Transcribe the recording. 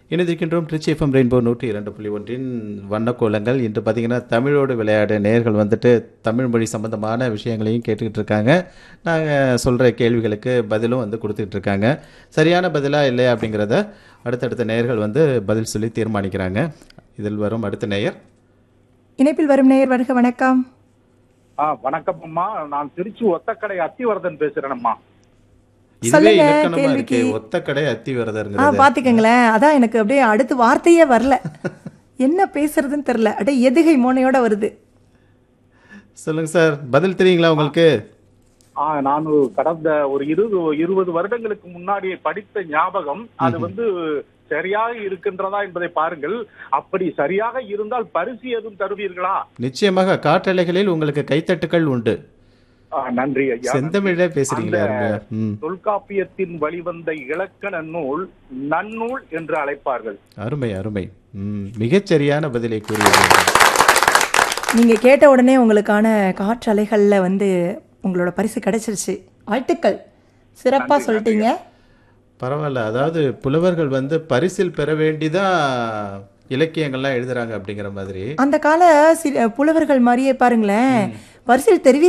இணைந்திருக்கின்றோம் Trichy FM rainbow நூற்றி இரண்டு புள்ளி ஒன்றின் வண்ணக்கோலங்கள் இன்று பார்த்தீங்கன்னா தமிழோடு விளையாட நேர்கள் வந்துட்டு தமிழ் மொழி சம்பந்தமான விஷயங்களையும் கேட்டுக்கிட்டு இருக்காங்க நாங்கள் சொல்கிற கேள்விகளுக்கு பதிலும் வந்து கொடுத்துக்கிட்டு இருக்காங்க சரியான பதிலா இல்லையா அப்படிங்கிறத அடுத்தடுத்த நேயர்கள் வந்து பதில் சொல்லி தீர்மானிக்கிறாங்க இதில் வரும் அடுத்த நேயர் இணைப்பில் வரும் நேயர் வருக வணக்கம் ஆ வணக்கம் அம்மா நான் திருச்சி ஒத்தக்கடை அத்திவரதன் பேசுறேனம்மா இதுவே சொல்லுங்க, இலக்கணமா கேள்விக்கு. இருக்கு ஒத்த கடை அத்தி ஆ விரதங்கிறது பாத்துக்கங்களேன் அதான் எனக்கு அப்படியே அடுத்து வார்த்தையே வரல என்ன பேசுறதுன்னு தெரியல அப்படியே எதுகை மோனையோட வருது சொல்லுங்க சார் பதில் தெரியுங்களா உங்களுக்கு ஆ நான் கடந்த ஒரு இருபது இருபது வருடங்களுக்கு முன்னாடி படித்த ஞாபகம் அது வந்து சரியாக இருக்கின்றதா என்பதை பாருங்கள் அப்படி சரியாக இருந்தால் பரிசு எதுவும் தருவீர்களா நிச்சயமாக காற்றலைகளில் உங்களுக்கு கைத்தட்டுக்கள் உண்டு ஆ, நன்றி ஐயா செந்தமிழே பேசுறீங்களா அந்த அருமையா? ம் தொல்காப்பியத்தின் வழிவந்த இலக்கண நூல் நன்னூல் என்று அழைப்பார்கள் அருமை அருமை ம் மிகச்சரியான பதிலை கூறியது நீங்க கேட்ட உடனே உங்களுக்கான காற்றலைகள்ல வந்து உங்களோட பரிசு கிடைச்சிருச்சு வாழ்த்துக்கள் சிறப்பா சொல்லிட்டீங்க பரவாயில்ல அதாவது புலவர்கள் வந்து பரிசில் பெற வேண்டிதான் இலக்கியங்கள்லாம் எழுதுறாங்க அப்படிங்கிற மாதிரி அந்த கால சில புலவர்கள் மாதிரியே பாருங்களேன் பரிசில் தெரிவி